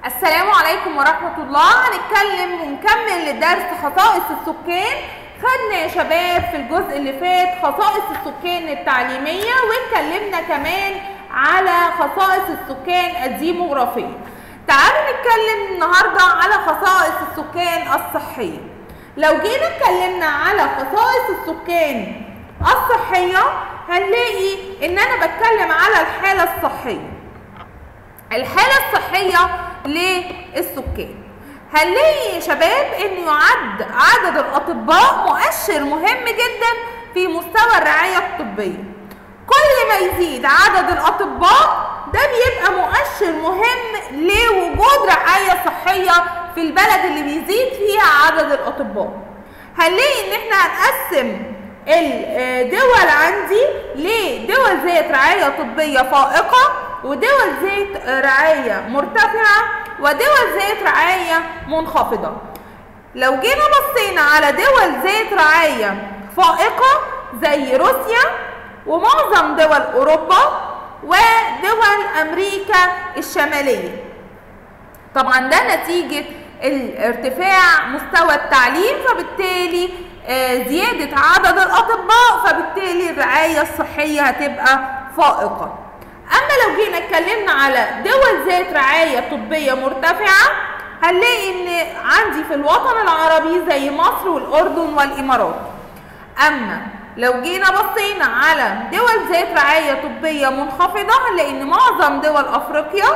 السلام عليكم ورحمة الله هنتكلم ونكمل لدرس خصائص السكان خدنا يا شباب في الجزء اللي فات خصائص السكان التعليمية واتكلمنا كمان على خصائص السكان الديموغرافية تعالوا نتكلم النهاردة على خصائص السكان الصحية لو جينا اتكلمنا على خصائص السكان الصحية هنلاقي ان انا بتكلم على الحالة الصحية الحالة الصحية للسكان هنلاقي يا شباب ان يعد عدد الاطباء مؤشر مهم جدا في مستوى الرعاية الطبية كل ما يزيد عدد الاطباء ده بيبقى مؤشر مهم لوجود رعاية صحية في البلد اللي بيزيد فيها عدد الاطباء هنلاقي ان احنا هنقسم الدول عندي لدول ذات رعاية طبية فائقة ودول ذات رعاية مرتفعة ودول ذات رعاية منخفضة لو جينا بصينا على دول ذات رعاية فائقة زي روسيا ومعظم دول أوروبا ودول أمريكا الشمالية طبعا ده نتيجة ارتفاع مستوى التعليم فبالتالي زيادة عدد الأطباء فبالتالي الرعاية الصحية هتبقى فائقة أما لو جينا اتكلمنا على دول ذات رعاية طبية مرتفعة هنلاقي إن عندي في الوطن العربي زي مصر والأردن والإمارات أما لو جينا بصينا على دول ذات رعاية طبية منخفضة هنلاقي إن معظم دول أفريقيا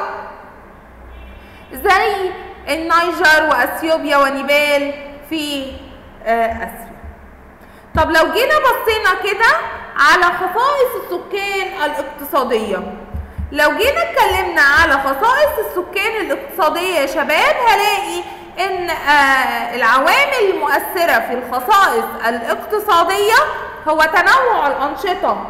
زي النيجر وأثيوبيا ونيبال في آسيا طب لو جينا بصينا كده على خصائص السكان الاقتصادية لو جينا اتكلمنا على خصائص السكان الاقتصادية يا شباب هلاقي ان آه العوامل المؤثرة في الخصائص الاقتصادية هو تنوع الأنشطة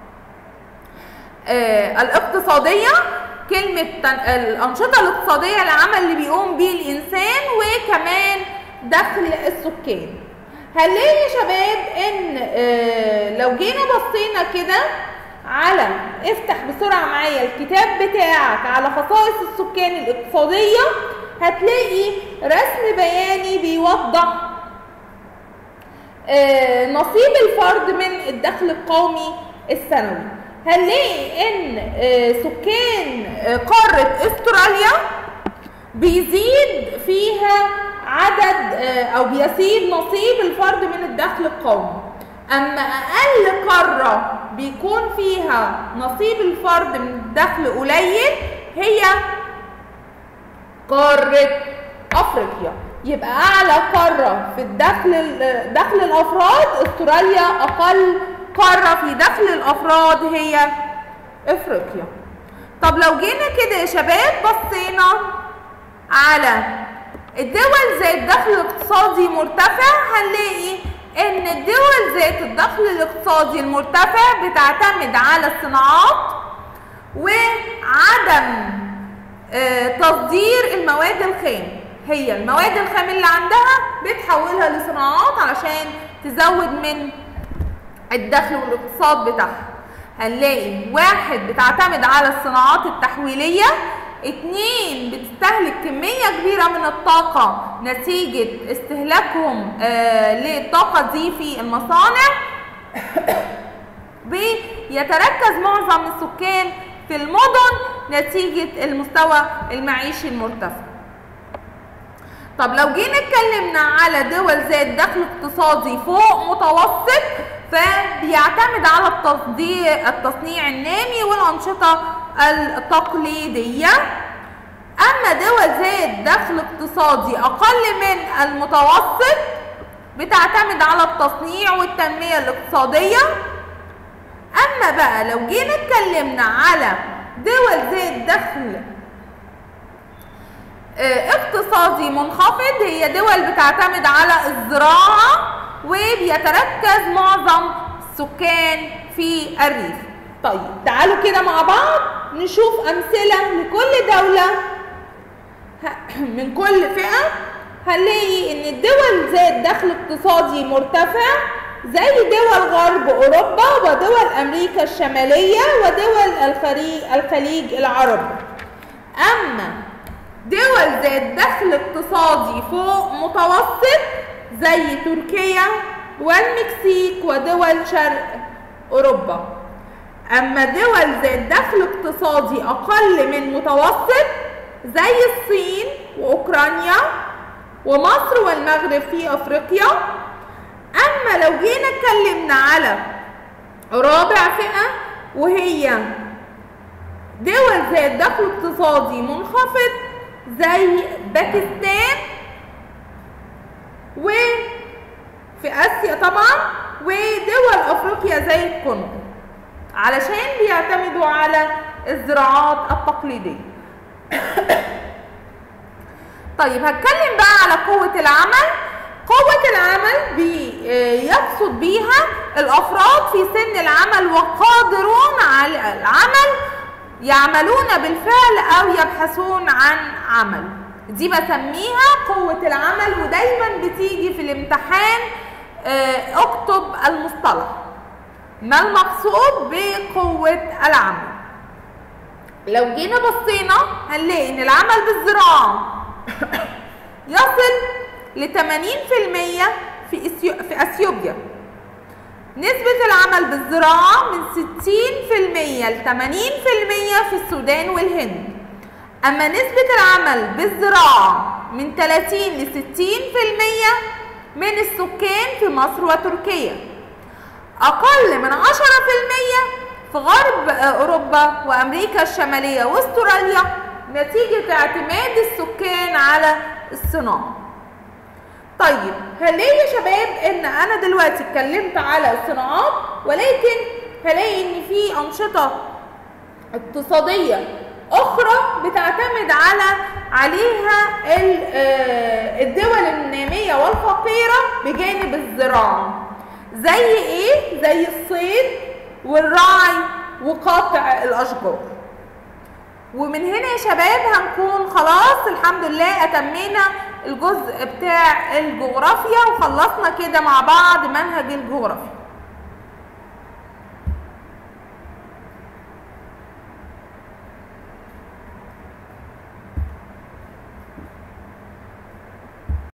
آه الاقتصادية كلمة الأنشطة الاقتصادية العمل اللي بيقوم بيه الإنسان وكمان دخل السكان هنلاقي يا شباب ان آه لو جينا بصينا كده على افتح بسرعه معايا الكتاب بتاعك على خصائص السكان الاقتصاديه هتلاقي رسم بياني بيوضح آه نصيب الفرد من الدخل القومي السنوي هنلاقي ان آه سكان قاره استراليا بيزيد فيها عدد او بيزيد نصيب الفرد من الدخل القومي اما اقل قاره بيكون فيها نصيب الفرد من الدخل قليل هي قاره افريقيا يبقى اعلى قاره في الدخل دخل الافراد استراليا اقل قاره في دخل الافراد هي افريقيا طب لو جينا كده يا شباب بصينا على الدول ذات دخل اقتصادي مرتفع هنلاقي ان الدول ذات الدخل الاقتصادي المرتفع بتعتمد على الصناعات وعدم اه تصدير المواد الخام هي المواد الخام اللي عندها بتحولها لصناعات علشان تزود من الدخل والاقتصاد بتاعها هنلاقي واحد بتعتمد على الصناعات التحويليه اتنين بتستهلك كمية كبيرة من الطاقة نتيجة استهلاكهم آه للطاقة دي في المصانع بيتركز معظم السكان في المدن نتيجة المستوى المعيشي المرتفع طب لو جينا اتكلمنا على دول ذات دخل اقتصادي فوق متوسط فبيعتمد على التصدير التصنيع النامي والأنشطة التقليدية أما دول ذات دخل اقتصادي أقل من المتوسط بتعتمد على التصنيع والتنمية الاقتصادية أما بقى لو جينا اتكلمنا على دول ذات دخل اقتصادي منخفض هي دول بتعتمد على الزراعة وبيتركز معظم السكان في الريف طيب تعالوا كده مع بعض نشوف أمثلة لكل دولة من كل فئة هنلاقي إن الدول ذات دخل اقتصادي مرتفع زي دول غرب أوروبا ودول أمريكا الشمالية ودول الخليج العربي أما دول ذات دخل اقتصادي فوق متوسط زي تركيا والمكسيك ودول شرق اوروبا اما دول ذات دخل اقتصادي اقل من متوسط زي الصين واوكرانيا ومصر والمغرب في افريقيا اما لو جينا اتكلمنا على رابع فئه وهي دول ذات دخل اقتصادي منخفض زي باكستان وفي اسيا طبعا ودول افريقيا زي الكونغو علشان بيعتمدوا على الزراعات التقليديه طيب هتكلم بقى على قوة العمل قوة العمل بيقصد بيها الأفراد في سن العمل وقادرون على العمل يعملون بالفعل أو يبحثون عن عمل دي بسميها قوة العمل ودايما بتيجي في الامتحان اكتب المصطلح ما المقصود بقوة العمل لو جينا بصينا هنلاقي ان العمل بالزراعة يصل ل 80% في إثيو... في اثيوبيا نسبة العمل بالزراعة من 60% ل 80% في السودان والهند أما نسبة العمل بالزراعة من 30 ل 60% من السكان في مصر وتركيا أقل من 10% في غرب أوروبا وأمريكا الشمالية واستراليا نتيجة اعتماد السكان على الصناعة طيب هنلاقي يا شباب ان انا دلوقتي اتكلمت على الصناعات ولكن هلاقي ان في انشطة اقتصادية اخرى بتعتمد على عليها الدول النامية والفقيرة بجانب الزراعة زي ايه زي الصيد والرعي وقطع الاشجار ومن هنا يا شباب هنكون خلاص الحمد لله اتمينا الجزء بتاع الجغرافيا وخلصنا كده مع بعض منهج الجغرافيا